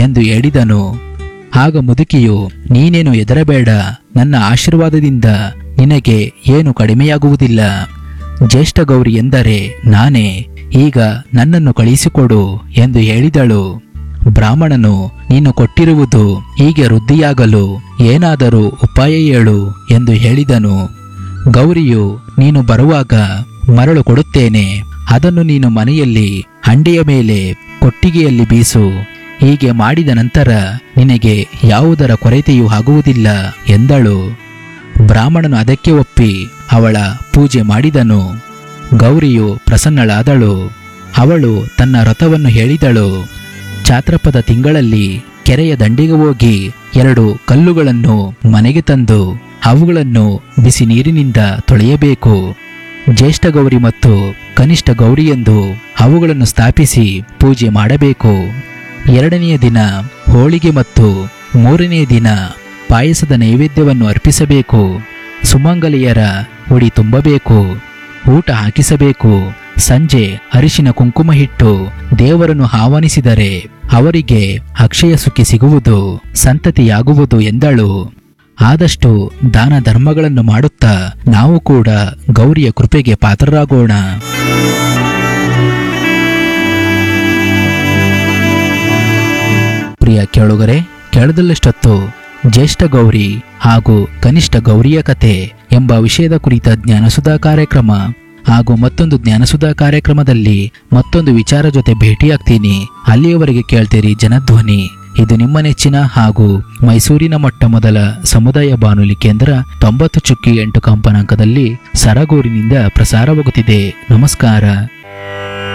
ಎಂದು ಹೇಳಿದನು ಆಗ ಮುದುಕಿಯು ನೀನೇನು ಹೆದರಬೇಡ ನನ್ನ ಆಶೀರ್ವಾದದಿಂದ ನಿನಗೆ ಏನು ಕಡಿಮೆಯಾಗುವುದಿಲ್ಲ ಜ್ಯೇಷ್ಠ ಗೌರಿ ಎಂದರೆ ನಾನೇ ಈಗ ನನ್ನನ್ನು ಕಳಿಸಿಕೊಡು ಎಂದು ಹೇಳಿದಳು ಬ್ರಾಹ್ಮಣನು ನೀನು ಕೊಟ್ಟಿರುವುದು ಹೀಗೆ ವೃದ್ಧಿಯಾಗಲು ಏನಾದರೂ ಉಪಾಯ ಹೇಳು ಎಂದು ಹೇಳಿದನು ಗೌರಿಯು ನೀನು ಬರುವಾಗ ಮರಳು ಕೊಡುತ್ತೇನೆ ಅದನ್ನು ನೀನು ಮನೆಯಲ್ಲಿ ಹಂಡೆಯ ಮೇಲೆ ಕೊಟ್ಟಿಗೆಯಲ್ಲಿ ಬೀಸು ಹೀಗೆ ಮಾಡಿದ ನಂತರ ನಿನಗೆ ಯಾವುದರ ಕೊರತೆಯೂ ಆಗುವುದಿಲ್ಲ ಎಂದಳು ಬ್ರಾಹ್ಮಣನು ಅದಕ್ಕೆ ಒಪ್ಪಿ ಅವಳ ಪೂಜೆ ಮಾಡಿದನು ಗೌರಿಯು ಪ್ರಸನ್ನಳಾದಳು ಅವಳು ತನ್ನ ವ್ರತವನ್ನು ಹೇಳಿದಳು ಚಾತ್ರಪದ ತಿಂಗಳಲ್ಲಿ ಕೆರೆಯ ದಂಡಿಗೆ ಹೋಗಿ ಎರಡು ಕಲ್ಲುಗಳನ್ನು ಮನೆಗೆ ತಂದು ಅವುಗಳನ್ನು ಬಿಸಿ ನೀರಿನಿಂದ ತೊಳೆಯಬೇಕು ಜ್ಯೇಷ್ಠ ಗೌರಿ ಮತ್ತು ಕನಿಷ್ಠ ಗೌರಿ ಎಂದು ಅವುಗಳನ್ನು ಸ್ಥಾಪಿಸಿ ಪೂಜೆ ಮಾಡಬೇಕು ಎರಡನೆಯ ದಿನ ಹೋಳಿಗೆ ಮತ್ತು ಮೂರನೆಯ ದಿನ ಪಾಯಸದ ನೈವೇದ್ಯವನ್ನು ಅರ್ಪಿಸಬೇಕು ಸುಮಂಗಲಿಯರ ಉಡಿ ತುಂಬಬೇಕು ಊಟ ಹಾಕಿಸಬೇಕು ಸಂಜೆ ಅರಿಶಿನ ಕುಂಕುಮ ಇಟ್ಟು ದೇವರನ್ನು ಆಹ್ವಾನಿಸಿದರೆ ಅವರಿಗೆ ಅಕ್ಷಯ ಸುಖಿ ಸಿಗುವುದು ಸಂತತಿಯಾಗುವುದು ಎಂದಳು ಆದಷ್ಟು ದಾನ ಧರ್ಮಗಳನ್ನು ಮಾಡುತ್ತಾ ನಾವು ಕೂಡ ಗೌರಿಯ ಕೃಪೆಗೆ ಪಾತ್ರರಾಗೋಣ ಪ್ರಿಯ ಕೇಳುಗರೆ ಕೇಳದಲ್ಲಷ್ಟೊತ್ತು ಜ್ಯೇಷ್ಠ ಗೌರಿ ಹಾಗೂ ಕನಿಷ್ಠ ಗೌರಿಯ ಕತೆ ಎಂಬ ವಿಷಯದ ಕುರಿತ ಜ್ಞಾನಸುಧಾ ಕಾರ್ಯಕ್ರಮ ಹಾಗೂ ಮತ್ತೊಂದು ಜ್ಞಾನಸುಧಾ ಕಾರ್ಯಕ್ರಮದಲ್ಲಿ ಮತ್ತೊಂದು ವಿಚಾರ ಜೊತೆ ಭೇಟಿಯಾಗ್ತೀನಿ ಅಲ್ಲಿಯವರೆಗೆ ಕೇಳ್ತೀರಿ ಜನಧ್ವನಿ ಇದು ನಿಮ್ಮ ನೆಚ್ಚಿನ ಹಾಗೂ ಮೈಸೂರಿನ ಮೊಟ್ಟ ಮೊದಲ ಸಮುದಾಯ ಬಾನುಲಿ ಕೇಂದ್ರ ತೊಂಬತ್ತು ಚುಕ್ಕಿ ಎಂಟು ಕಂಪನಾಂಕದಲ್ಲಿ ಸರಗೂರಿನಿಂದ ಪ್ರಸಾರವಾಗುತ್ತಿದೆ ನಮಸ್ಕಾರ